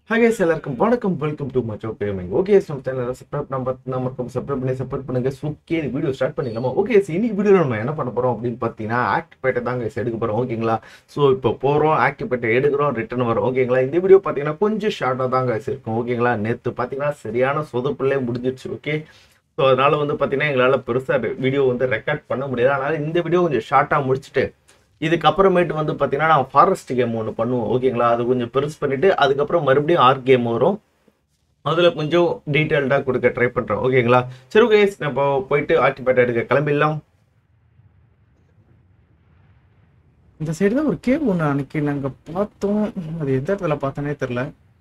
Hi எல்லாருக்கும் வணக்கம் welcome to Macho பேமிங் ஓகே நம்ம சேனலை சப்ஸ்கிரைப் நம்ம நம்ம சப்ஸ்கிரைப் பண்ணி சப்போர்ட் பண்ணுங்க ஓகே வீடியோ ஸ்டார்ட் பண்ணிடலாமா ஓகே இன்னைக்கு வீடியோ நம்ம என்ன பண்ண போறோம் அப்படின்னு பார்த்தீங்கன்னா ஆக்டிவேட்டை தாங்க guys எடுக்க போறோம் ஓகேங்களா ஸோ இப்போ போறோம் ஆக்டிவேட்டை எடுக்கிறோம் ரிட்டர்ன் வரும் ஓகேங்களா இந்த வீடியோ பார்த்தீங்கன்னா கொஞ்சம் ஷார்ட்டாக தான் guys இருக்கும் ஓகேங்களா நேற்று பார்த்தீங்கன்னா சரியான சொதப்புள்ளே முடிஞ்சிருச்சு ஓகே ஸோ அதனால வந்து பார்த்தீங்கன்னா எங்களால் பெருசாக வீடியோ வந்து ரெக்கார்ட் பண்ண முடியாது அதனால இந்த வீடியோ கொஞ்சம் ஷார்ட்டாக முடிச்சுட்டு இதுக்கப்புறமேட்டு வந்து பார்த்தீங்கன்னா நான் ஃபாரஸ்ட் கேம் ஒன்று பண்ணுவோம் ஓகேங்களா அது கொஞ்சம் பெருசு பண்ணிட்டு அதுக்கப்புறம் மறுபடியும் ஆர்ட் கேம் வரும் அதில் கொஞ்சம் டீட்டெயில்டாக கொடுக்க ட்ரை பண்ணுறேன் ஓகேங்களா சரி ஓகே நம்ம போயிட்டு ஆக்டிவேட் எடுக்க கிளம்பிடலாம் இந்த சைடு தான் ஒரு கேவ் ஒன்று அன்னைக்கு நாங்கள் பார்த்தோம் அது எந்த இடத்துல பார்த்தோன்னே தெரில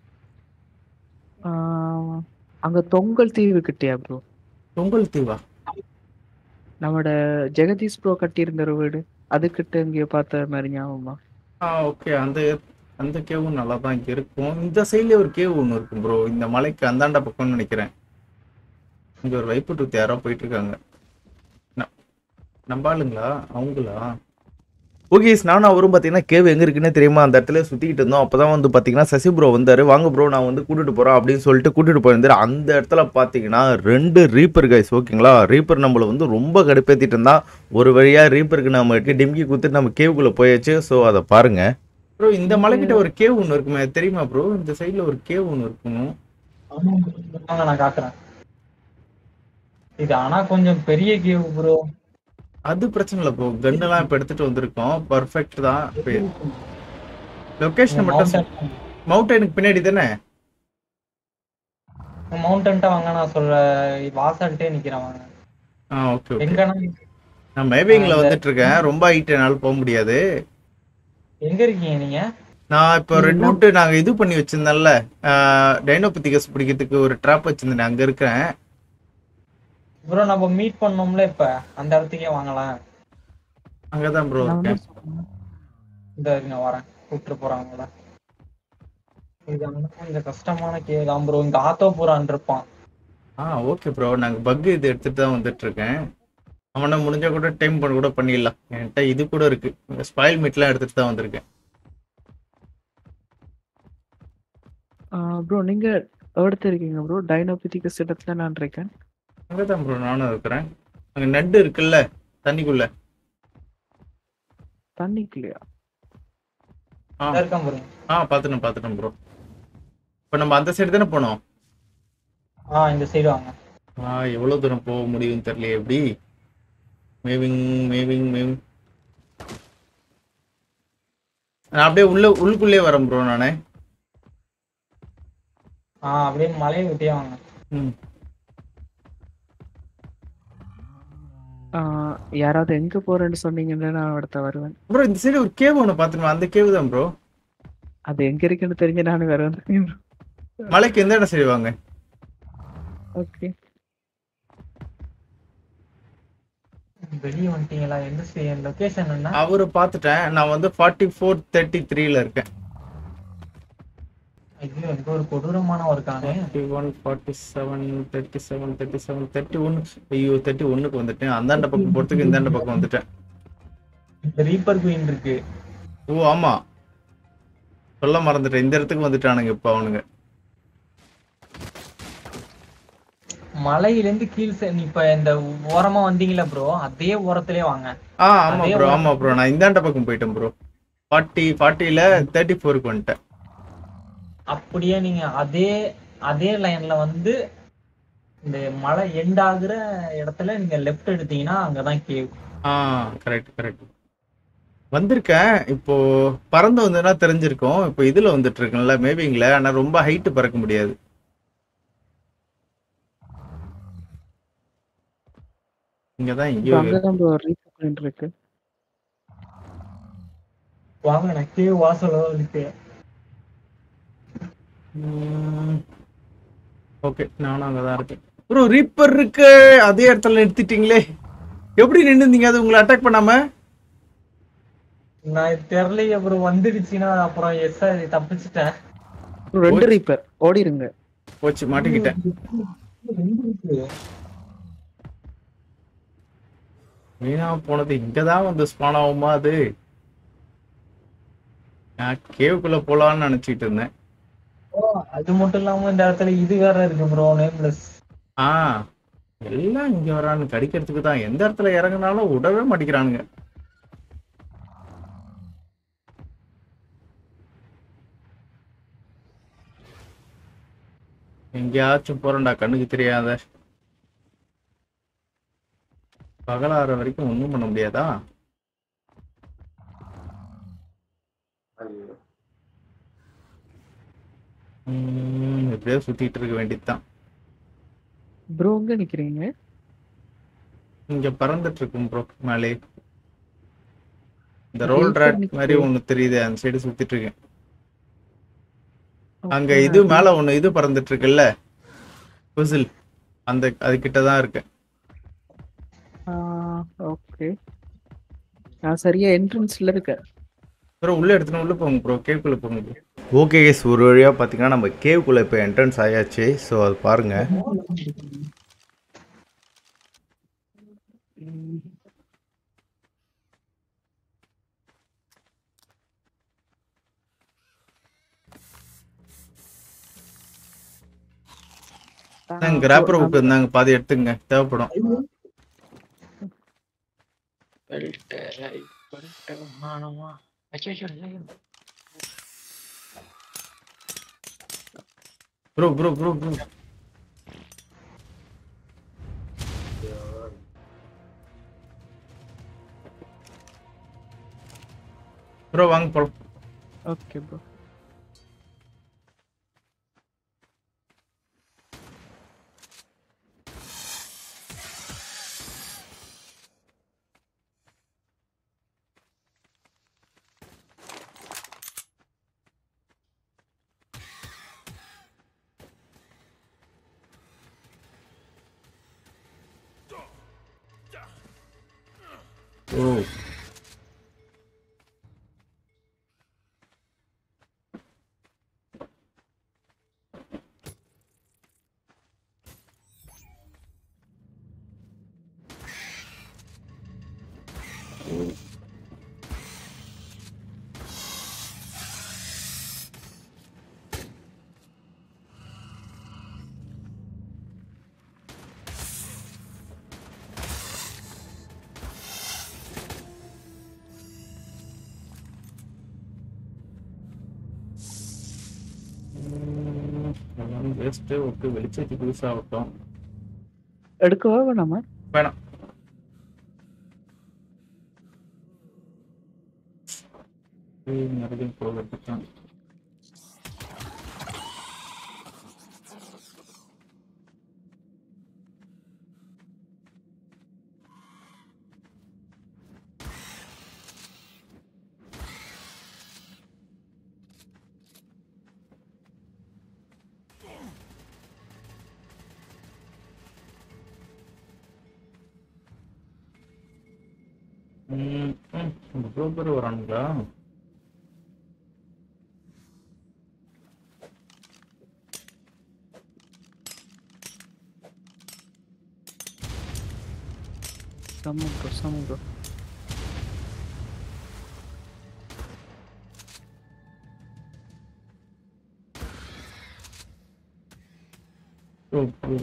ஆஹ் அங்க தொங்கல் தீவு கிட்டயா ப்ரோ பொங்கல் தீவா நம்மட ஜெகதீஷ் ப்ரோ கட்டியிருந்த ஒரு வீடு அதுக்கிட்ட இங்கே பார்த்த மாதிரி ஞாபகமா ஆ ஓகே அந்த அந்த கேவும் நல்லா தான் இருக்கும் இந்த சைட்லேயே ஒரு கேவ் ஒன்று இருக்கும் ப்ரோ இந்த மலைக்கு அந்தாண்ட பக்கம்னு நினைக்கிறேன் இங்கே ஒரு வைப்பு யாரோ போயிட்டு இருக்காங்க ந- நம்ம ஆளுங்களா அவங்களா ஓகே நானும் அவரும் பார்த்தீங்கன்னா கேவ் எங்கே இருக்குன்னே தெரியுமா அந்த இடத்துல சுற்றிக்கிட்டு இருந்தோம் அப்போ தான் வந்து பார்த்தீங்கன்னா சசி ப்ரோ வந்தார் வாங்க ப்ரோ நான் வந்து கூட்டிட்டு போகிறோம் அப்படின்னு சொல்லிட்டு கூட்டிட்டு போயிருந்தாரு அந்த இடத்துல பார்த்தீங்கன்னா ரெண்டு ரீப்பர் கைஸ் ஓகேங்களா ரீப்பர் நம்மளை வந்து ரொம்ப கடுப்பேற்றிட்டு இருந்தா ஒரு வழியாக ரீப்பருக்கு நமக்கு டிம்கி குத்துட்டு நம்ம கேவுக்குள்ளே போயாச்சு ஸோ அதை பாருங்க ப்ரோ இந்த மலைக்கிட்ட ஒரு கேவ் ஒன்று இருக்குமே தெரியுமா ப்ரோ இந்த சைடில் ஒரு கேவ் ஒன்று இருக்கணும் வாங்க நான் காட்டுறேன் இது ஆனா கொஞ்சம் பெரிய கேவ் ப்ரோ அது பிரச்சனை இல்லை ப்ரோ கன்னெல்லாம் இப்போ எடுத்துட்டு வந்திருக்கோம் பர்ஃபெக்ட் தான் லொக்கேஷன் மட்டும் மவுண்டனுக்கு பின்னாடி தானே மவுண்டன்ட்ட வாங்க நான் சொல்ற வாசல்ட்டே நிக்கிறேன் வாங்க ஆ ஓகே ஓகே எங்கன்னா நான் மேபிங்ல வந்துட்டு இருக்கேன் ரொம்ப ஹைட் என்னால் போக முடியாது எங்க இருக்கீங்க நீங்க நான் இப்போ ரெட் நோட்டு நாங்க இது பண்ணி வச்சிருந்தேன்ல டைனோபத்திகஸ் பிடிக்கிறதுக்கு ஒரு ட்ராப் வச்சிருந்தேன் அங்க இருக்கிறேன் ப்ரோ நம்ம மீட் பண்ணோம்ல இப்ப அந்த இடத்துக்கே வாங்கலாம் அங்கதான் ப்ரோ நான் இருக்கேன் வந்து சொன்னேன். இந்த இருங்க வரேன் கூப்பிட்டு போறாங்கள இது வந்து கொஞ்சம் கஷ்டமான கேவ் தான் ப்ரோ இங்க ஆத்தோ போறான் இருப்பான் ஆ ஓகே ப்ரோ நாங்க பக் இது எடுத்துட்டு தான் வந்துட்டு இருக்கேன் அவனை முடிஞ்சா கூட டைம் பண்ண கூட பண்ணிடலாம் என்கிட்ட இது கூட இருக்கு ஸ்பாயில் மீட்லாம் எடுத்துட்டு தான் வந்திருக்கேன் ஆஹ் ப்ரோ நீங்க எடுத்து இருக்கீங்க ப்ரோ டைனோபிதிகஸ் இடத்துல நான் இருக்கேன் அங்கதான் ப்ரோ நானும் இருக்கிறேன் அங்க நண்டு இருக்குல்ல தண்ணிக்குள்ள தண்ணிக்குலையா ஆ இந்த இருக்கான் ப்ரோ ஆ பார்த்துட்டேன் பார்த்துட்டேன் ப்ரோ இப்போ நம்ம அந்த சைடு தானே போனோம் ஆ இந்த சைடு வாங்க ஆ எவ்வளோ தூரம் போக முடியும்னு தெரியல எப்படி மேவிங் மேவிங் மேவிங் நான் அப்படியே உள்ள உள்ளுக்குள்ளே வரேன் ப்ரோ நானே ஆ அப்படியே மலையை விட்டே வாங்க ம் ஆஹ் யாராவது எங்க போறேன்னு சொன்னீங்கன்னா நான் அடுத்த வருவேன் ப்ரோ இந்த சைடு ஒரு கேவ் ஒன்று பார்த்துருவேன் அந்த கேவ் தான் ப்ரோ அது எங்க இருக்குன்னு தெரிஞ்சு நானும் வேற வந்து மலைக்கு எந்த இடம் சைடு வாங்க ஓகே வெளியே வந்துட்டீங்களா எந்த லொகேஷன் என்ன அவரு பார்த்துட்டேன் நான் வந்து ஃபார்ட்டி ஃபோர் தேர்ட்டி த்ரீல இருக்கேன் ஐயோ எங்க ஒரு கொடூரமானவன் இருக்கானே forty one forty seven thirty seven thirty seven thirty one ஐயோ தேர்ட்டி ஒன்னுக்கு வந்துட்டேன் அந்தாண்ட பக்கம் போகிறதுக்கு இந்தாண்ட பக்கம் வந்துட்டேன் இந்த ரீப்பர் குயின் இருக்கு ஓ ஆமா சொல்ல மறந்துட்டேன் இந்த இடத்துக்கு வந்துட்டானுங்க இப்ப அவனுங்க மலையில இருந்து கீழ் சை- இப்ப இந்த ஓரமா வந்தீங்களா ப்ரோ அதே ஓரத்திலே வாங்க ஆ ஆமா அதே ப்ரோ ஒரு- ஆமா ப்ரோ நான் இந்தாண்ட பக்கம் போயிட்டேன் ப்ரோ ஃபார்ட்டி ஃபார்ட்டில தேர்ட்டி ஃபோருக்கு வந்துட்டேன் அப்படியே நீங்க அதே அதே லைன்ல வந்து இந்த மலை எண்ட் ஆகுற இடத்துல நீங்க லெஃப்ட் எடுத்தீங்கன்னா அங்கதான் கேவ் ஆ கரெக்ட் கரெக்ட் வந்திருக்கேன் இப்போ பறந்து வந்ததுன்னா தெரிஞ்சிருக்கும் இப்போ இதுல வந்துட்டு இருக்கேன்ல மேபிங்ல ஆனா ரொம்ப ஹைட் பறக்க முடியாது இங்கதான் இங்கேயோ அங்கதான் ப்ரோ ரீசன் இருக்கு வாங்க நான் கேவ் வாசலோ இருக்கு ஓகே நானும் அங்கதான் இருக்கேன் ப்ரோ ரீப்பர் இருக்கு அதே இடத்துல நிறுத்திட்டீங்களே எப்படி நின்னுந்தீங்க அது உங்களை அட்டாக் பண்ணாம நான் தெரியலையே அப்புறம் வந்துடுச்சுன்னா அப்புறம் எஸ் தப்பிச்சிட்டேன் Bro, ரெண்டு ரீப்பர் ஓடிருங்க போச்சு மாட்டிக்கிட்டேன் வீணா போனது இங்கதான் வந்து ஸ்பான் ஆகுமா அது நான் கேவுக்குள்ள போலான்னு நினைச்சிட்டு இருந்தேன் அது மட்டும் இல்லாம இந்த இடத்துல இது வேற இருக்கு ப்ரோ நேம்லெஸ் ஆ எல்லாம் இங்க வரானு கடிக்கிறதுக்கு தான் எந்த இடத்துல இறங்குனாலும் விடவே மாட்டேங்கிறானுங்க எங்கேயாச்சும் போறேன்டா கண்ணுக்கு தெரியாத பகலாற வரைக்கும் ஒண்ணும் பண்ண முடியாதா உம் எப்படியோ சுத்திட்டு இருக்க வேண்டியதுதான் ப்ரோ எங்க நிக்கிறீங்க இங்க பறந்துட்டு இருக்கும் ப்ரோ மேலே இந்த Hill ரோல் side ராட் நிக்குது. மாதிரி ஒண்ணு தெரியுது அந்த சைடு சுத்திட்டு இருக்கேன் அங்க Okay, இது அது- மேல ஒண்ணு இது பறந்துட்டு இருக்குல்ல புசில் அந்த அது கிட்ட தான் இருக்கேன் ஓகே நான் சரியா என்ட்ரன்ஸ்ல இருக்கேன் ப்ரோ உள்ள எடுத்துன்னு உள்ள போங்க ப்ரோ கேக்குள்ள போங்க bro. ஓகே கேஸ் ஒரு வழியாக பார்த்தீங்கன்னா நம்ம கேவுக்குள்ளே இப்போ என்ட்ரன்ஸ் ஆயாச்சு ஸோ அது பாருங்கள் ம். ஆ, நாங்க bro, கிராப்பர் நம்ம புக் இருந்தாங்க பாதி எடுத்துங்க தேவைப்படும் belt, right, belt, மானமா. அச்சச்சோ, இல்லையே. Bro bro bro bro bro வாங்க போலாம் okay bro oh waste okay வெளிச்சத்துக்கு யூஸ் ஆகட்டும் எடுக்கவா வேணாமா வேணாம் ஏய், மறுபடியும் போகிறது தான் ம், ம், இவ்வளோ பேர் வரானுங்களா செம்ம ப்ரோ செம்ம ப்ரோ ஓ, ஓ.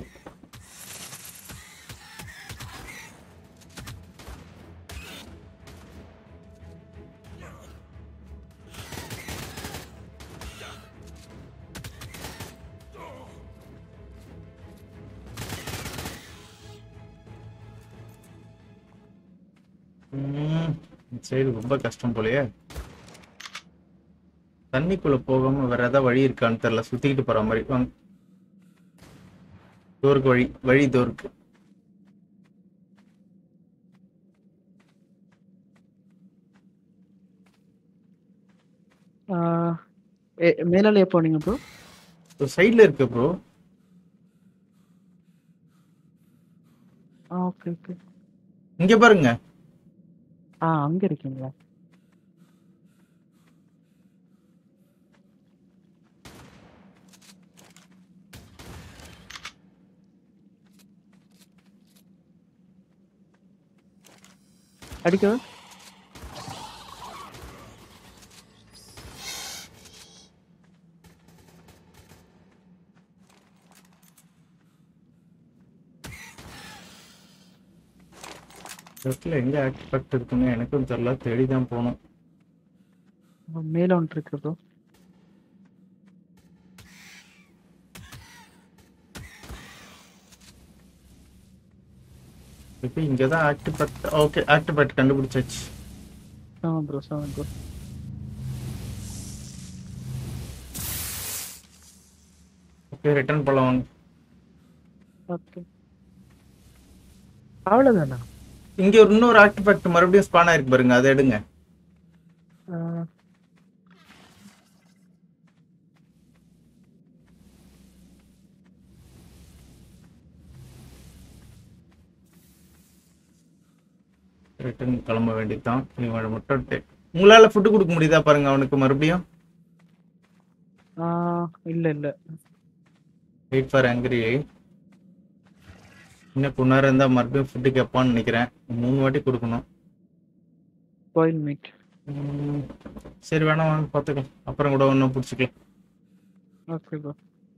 ம், இந்த சைடு ரொம்ப கஷ்டம் போலயே தண்ணிக்குள்ள போகாம வேற ஏதாவது வழி இருக்கான்னு தெரியல சுத்திக்கிட்டு போற மாதிரி வாங்க தோருக்கு வழி வழி தோருக்கு மேலாலே போனீங்க ப்ரோ சைடுல இருக்கு ப்ரோ ஆ ஓகே ஓகே இங்க பாருங்க ஆ அங்க இருக்கீங்களா அடிக்கவா இடத்துல எங்க ஆக்டிவேட் இருக்குன்னு எனக்கும் தெரியல தேடி தான் போகணும் மேல ஒன்று இருக்கு ப்ரோ இப்போ இங்கே தான் ஆக்டிவேட் ஓகே ஆக்டிவேட் கண்டுபிடிச்சாச்சு seven bro seven bro okay return பண்ணலாம் வாங்க ஓகே அவ்வளோதானா இங்க ஒரு இன்னொரு ஆர்டிஃபேக்ட் மறுபடியும் ஸ்பான் ஆயிருக்கு பாருங்க அதை எடுங்க ரிட்டர்ன் கிளம்ப வேண்டியதுதான் இவனை மட்டும் டே- உங்களால ஃபுட்டு கொடுக்க முடியுதா பாருங்க அவனுக்கு மறுபடியும் இல்ல இல்ல வெயிட் ஃபார் ஆங்கிரி இன்னும் கொஞ்ச நேரம் இருந்தா மறுபடியும் ஃபுட்டு கேட்பான்னு நினைக்கிறேன் மூணு வாட்டி கொடுக்கணும் பாயில் மீட் உம், சரி வேணாம் வாங்க பார்த்துக்கலாம் அப்புறம் கூட ஒன்றும் பிடிச்சிக்கலாம் ஓகே ப்ரோ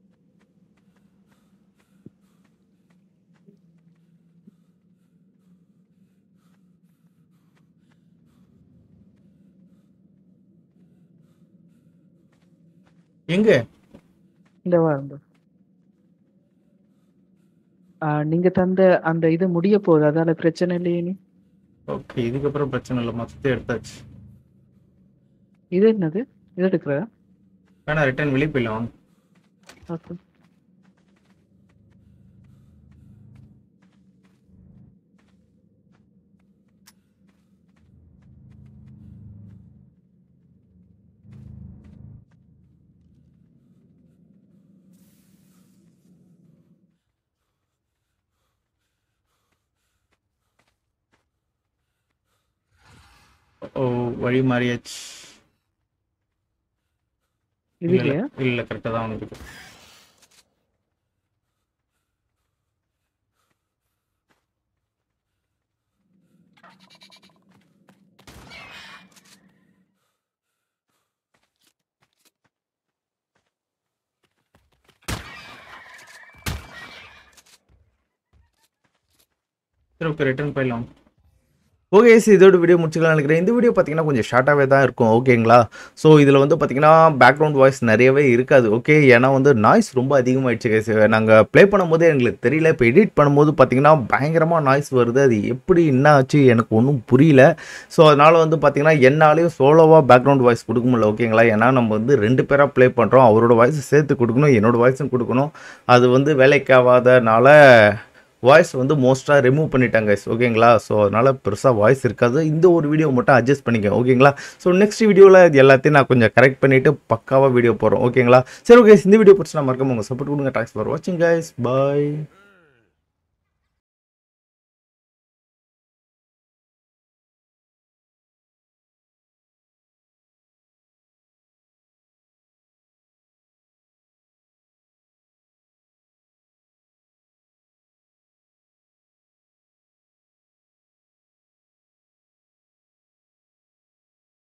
எங்க இந்த வாரம் bro. ஆ, நீங்க தந்த அந்த இது முடிய போகுது அதால பிரச்சனை இல்லையே நீ ஓகே இதுக்கப்புறம் பிரச்சனை இல்லை மொத்தத்தை எடுத்தாச்சு இது என்னது இது எடுக்கிற வேணா ரிட்டர்ன் வெளியே போயிடலாம் வாங்க ஓகே ஓ வழி மாறியாச்சு இது இல்ல இல்லையா இல்ல கரெக்டா தான் அவனுக்கு இருக்கு. சரி ஓகே ரிட்டர்ன் போயிடலாம் ஓகே ஸோ இதோட வீடியோ முடிச்சுக்கலாம் நினைக்கிறேன் இந்த வீடியோ பார்த்தீங்கன்னா கொஞ்சம் ஷார்ட்டாகவே தான் இருக்கும் ஓகேங்களா ஸோ இதில் வந்து பார்த்தீங்கன்னா பேக்ரவுண்ட் வாய்ஸ் நிறையவே இருக்காது ஓகே ஏன்னா வந்து நாய்ஸ் ரொம்ப அதிகமாகிடுச்சு கைஸ் நாங்கள் ப்ளே பண்ணும்போது எங்களுக்கு தெரியல இப்போ எடிட் பண்ணும்போது பார்த்தீங்கன்னா பயங்கரமாக நாய்ஸ் வருது அது எப்படி என்ன ஆச்சு எனக்கு ஒன்றும் புரியல ஸோ அதனால் வந்து பார்த்தீங்கன்னா என்னாலையும் சோலோவாக பேக்ரவுண்ட் வாய்ஸ் கொடுக்க முடியல ஓகேங்களா ஏன்னா நம்ம வந்து ரெண்டு பேராக ப்ளே பண்ணுறோம் அவரோட வாய்ஸ் சேர்த்து கொடுக்கணும் என்னோட வாய்ஸும் கொடுக்கணும் அது வந்து வேலைக்காகாதனால வாய்ஸ் வந்து மோஸ்ட்டாக ரிமூவ் பண்ணிட்டாங்க guys ஓகேங்களா ஸோ அதனால் பெருசாக வாய்ஸ் இருக்காது இந்த ஒரு வீடியோ மட்டும் அட்ஜஸ்ட் பண்ணிக்க ஓகேங்களா ஸோ நெக்ஸ்ட் வீடியோவில் இது எல்லாத்தையும் நான் கொஞ்சம் கரெக்ட் பண்ணிவிட்டு பக்காவாக வீடியோ போடுறோம் ஓகேங்களா சரி ஓகே இந்த வீடியோ பிடிச்சி நான் மறக்காம உங்கள் சப்போர்ட் கொடுங்க தேங்க்ஸ் ஃபார் வாட்சிங் guys bye